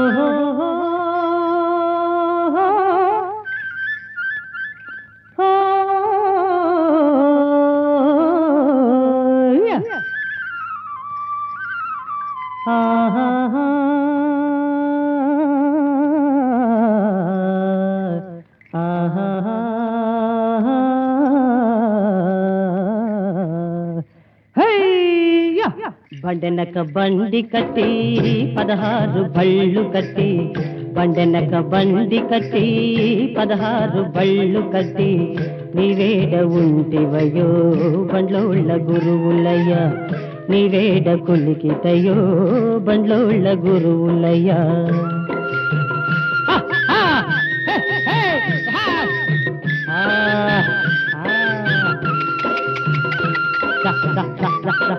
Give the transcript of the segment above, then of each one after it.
బండెనక బండి కట్టి పదహారు బళ్ళు కట్టి బండెనక బండి కట్టి పదహారు బళ్ళు కట్టి నీవేడ ఉంటివయో బండ్లోళ్ళ గురువులయ్య నీవేడ కులికితయో బండ్లోళ్ళ గురువులయ్యా ఆ, ఆ. దా, దా, దా, దా, దా.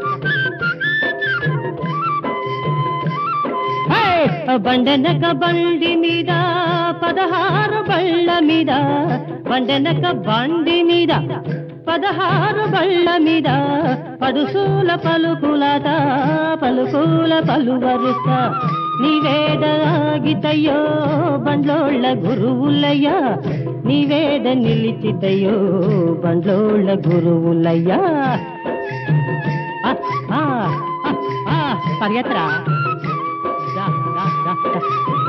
హే! బండనక బండి మీద పదహారు బళ్ళ మీద బండనక బండి మీద పదహారు బళ్ళ మీద పడుసూల పలుకులత పలుకుల పలువరుస నీవేడ ఆగితయ్యో బండ్లోళ్ళ గురువులయ్యా నీవేడ నిలిచితయ్యో బండ్లోళ్ళ గురువులయ్యా ఆ, ఆ, ఆ, ఆ, పరిగెత్తరా దా, దా, దా, దా.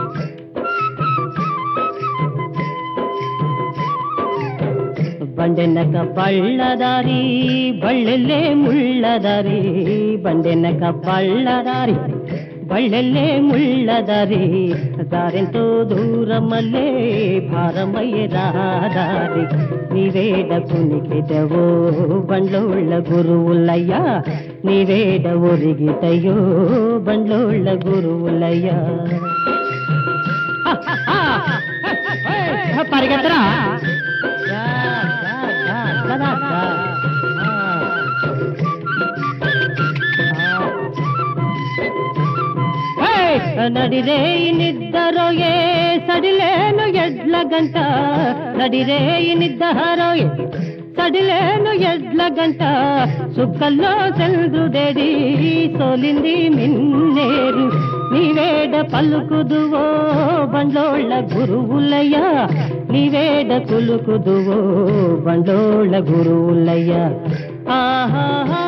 ಬಂಡೆನಕ ಬಳ್ಳದಾರಿ ಬಳ್ಳೆಲ್ಲೇ ಮುಳ್ಳದಾರಿ ಬಂಡೆನಕ ಬಳ್ಳದಾರಿ బళ్ళెల్లే ముళ్ళదారి దారెంతో దూరమల్లే భారమయ్యే రాదారి నీవేడ కునికిటవో బండ్లోళ్ళ గురువులయ్యా నీవేడ ఒరిగితయో బండ్లోళ్ళ గురువులయ్యా పరిగెత్తరా దా, దా, దా, దా, దా, దా. ఆ. నడిరేయి నిద్దరోయే సడిలేను ఎడ్ల గంట నడిరేయి నిద్దరోయే సడిలేను ఎడ్ల గంట సుక్కల్లో చంద్రుడేడి సోలింది మిన్నేరు నీవేడ పలుకుదువో బండ్లోళ్ళ గురువులయ్యా నీవేడ కులుకుదువో బండ్లోళ్ళ గురువులయ్యా ఆహా